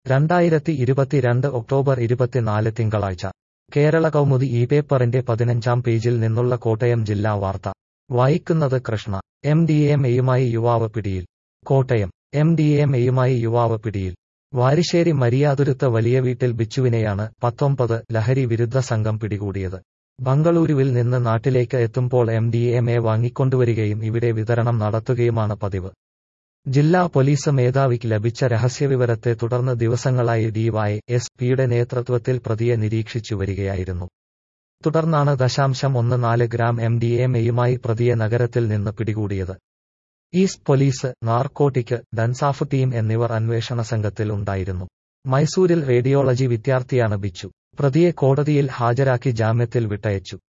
രണ്ടായിരത്തി ഇരുപത്തിരണ്ട് ഒക്ടോബർ ഇരുപത്തിനാല് തിങ്കളാഴ്ച കേരള കൗമുദി ഈ പേപ്പറിന്റെ പതിനഞ്ചാം പേജിൽ നിന്നുള്ള കോട്ടയം ജില്ലാ വാർത്ത വായിക്കുന്നത് കൃഷ്ണ എം ഡി എം എയുമായി യുവാവ് പിടിയിൽ കോട്ടയം എം ഡി എം എയുമായി യുവാവ് പിടിയിൽ വാരിശ്ശേരി മരിയാതുരുത്ത് വലിയ വീട്ടിൽ ബിച്ചുവിനെയാണ് പത്തൊമ്പത് ലഹരി വിരുദ്ധ സംഘം പിടികൂടിയത് ബംഗളൂരുവിൽ നിന്ന് നാട്ടിലേക്ക് എത്തുമ്പോൾ എം ഡി എം എ വാങ്ങിക്കൊണ്ടുവരികയും ഇവിടെ വിതരണം നടത്തുകയുമാണ് പതിവ് ജില്ലാ പോലീസ് മേധാവിക്ക് ലഭിച്ച രഹസ്യവിവരത്തെ തുടർന്ന് ദിവസങ്ങളായി ഡിവൈ എസ് പിയുടെ നേതൃത്വത്തിൽ പ്രതിയെ നിരീക്ഷിച്ചു വരികയായിരുന്നു തുടർന്നാണ് ദശാംശം ഒന്ന് നാല് ഗ്രാം എം ഡി എം എയുമായി പ്രതിയെ നഗരത്തിൽ നിന്ന് പിടികൂടിയത് east police narcotic DANSAF team എന്നിവർ അന്വേഷണ സംഘത്തിൽ ഉണ്ടായിരുന്നു മൈസൂരിൽ റേഡിയോളജി വിദ്യാർത്ഥിയാണ് ബിച്ചു പ്രതിയെ കോടതിയിൽ ഹാജരാക്കി ജാമ്യത്തിൽ വിട്ടയച്ചു